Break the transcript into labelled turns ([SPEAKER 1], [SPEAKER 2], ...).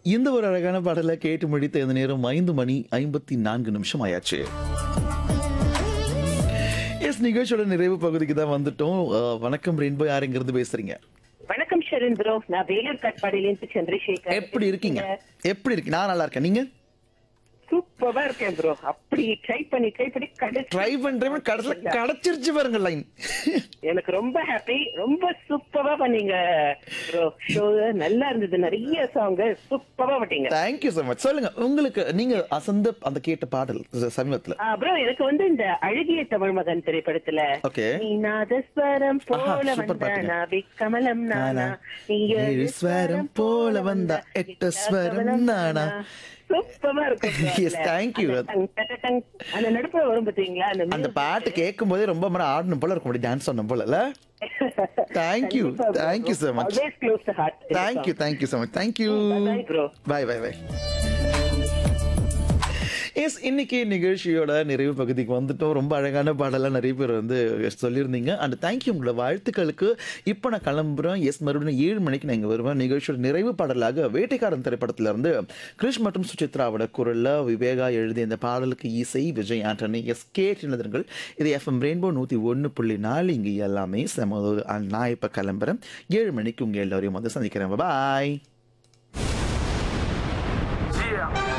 [SPEAKER 1] இந்த ஒரு அழகான பாடலை கேட்டு முடித்த இந்த நேரம் ஐந்து மணி ஐம்பத்தி நான்கு நிமிஷம் ஆயாச்சு எஸ் நிகழ்ச்சியோட நிறைவு பகுதிக்கு தான் வந்துட்டோம் அஹ், வணக்கம் ரெயின்போ யாருங்கிறது பேசுறீங்க
[SPEAKER 2] வணக்கம் ஷரண் ப்ரோ நான் வேலூர் கட்பாடியிலேருந்து சந்திரசேகர்
[SPEAKER 1] எப்படி இருக்கீங்க எப்படி இருக்கு நான் நல்லா இருக்கேன் நீங்க
[SPEAKER 2] சூப்பரா இருக்கேன் ப்ரோ அப்படி ட்ரை பண்ணி ட்ரை பண்ணி கடைசி
[SPEAKER 1] ட்ரை பண்றேன் கடைசியில் கிடைச்சிருச்சு பாருங்க லைன்
[SPEAKER 2] எனக்கு ரொம்ப ஹாப்பி ரொம்ப சூப்பரா பண்ணீங்க ப்ரோ ஷோ நல்லா இருந்தது நிறைய சாங் சூப்பரா பண்ணீங்க
[SPEAKER 1] தேங்க்யூ so மச் சொல்லுங்க உங்களுக்கு நீங்க அசந்த அந்த கேட்ட பாடல் சமீபத்துல
[SPEAKER 2] ப்ரோ எனக்கு வந்து இந்த அழகிய தமிழ் மகன் திரைப்படத்துல
[SPEAKER 1] Okay.
[SPEAKER 2] நீ நாதஸ்வரம் போல
[SPEAKER 1] ஆஹா, super
[SPEAKER 2] வந்த
[SPEAKER 1] பாட்டுங்க.
[SPEAKER 2] நாவி கமலம் நானா
[SPEAKER 1] நானா.
[SPEAKER 2] நீ
[SPEAKER 1] ஏழு ஸ்வரம் போல வந்த எட்டு ஸ்வரம் நானா.
[SPEAKER 2] சூப்பரா இருக்கும் bro
[SPEAKER 1] Yes,
[SPEAKER 2] அதுல.
[SPEAKER 1] thank you.
[SPEAKER 2] அந்த டங் டட டங் அந்த நடுப்புல வரும் பாத்தீங்களா அந்த
[SPEAKER 1] அந்த
[SPEAKER 2] music.
[SPEAKER 1] பாட்டு கேட்கும் போதே ரொம்ப மரம் ஆடணும் போல இருக்கும் அப்படி டான்ஸ் பண்ணணும் போல இல்ல Thank you.
[SPEAKER 2] கண்டிப்பா bro.
[SPEAKER 1] Thank you so much.
[SPEAKER 2] Always close to heart.
[SPEAKER 1] Thank you thank you so much thank you
[SPEAKER 2] Bye, bro.
[SPEAKER 1] Bye bye bye yes இன்னைக்கு நிகழ்ச்சியோட நிறைவு பகுதிக்கு வந்துட்டோம் ரொம்ப அழகான பாடலாம் நிறைய பேர் வந்து சொல்லியிருந்தீங்க அண்ட் தேங்க்யூ உங்களோட வாழ்த்துக்களுக்கு இப்போ நான் கிளம்புறேன் எஸ் மறுபடியும் ஏழு மணிக்கு நான் இங்கே வருவேன் நிகழ்ச்சியோட நிறைவு பாடலாக வேட்டைக்காரன் திரைப்படத்துல இருந்து கிருஷ் மற்றும் சுசித்ராவோட குரலில் விவேகா எழுதிய இந்த பாடலுக்கு இசை விஜய் ஆண்டனி எஸ் கே சின்னதர்கள் இது எஃப்எம் ரெயின்போ நூற்றி ஒன்று புள்ளி நாலு இங்கே எல்லாமே செம நான் இப்போ கிளம்புறேன் ஏழு மணிக்கு உங்கள் எல்லோரையும் வந்து சந்திக்கிறேன் பாய்
[SPEAKER 3] Yeah.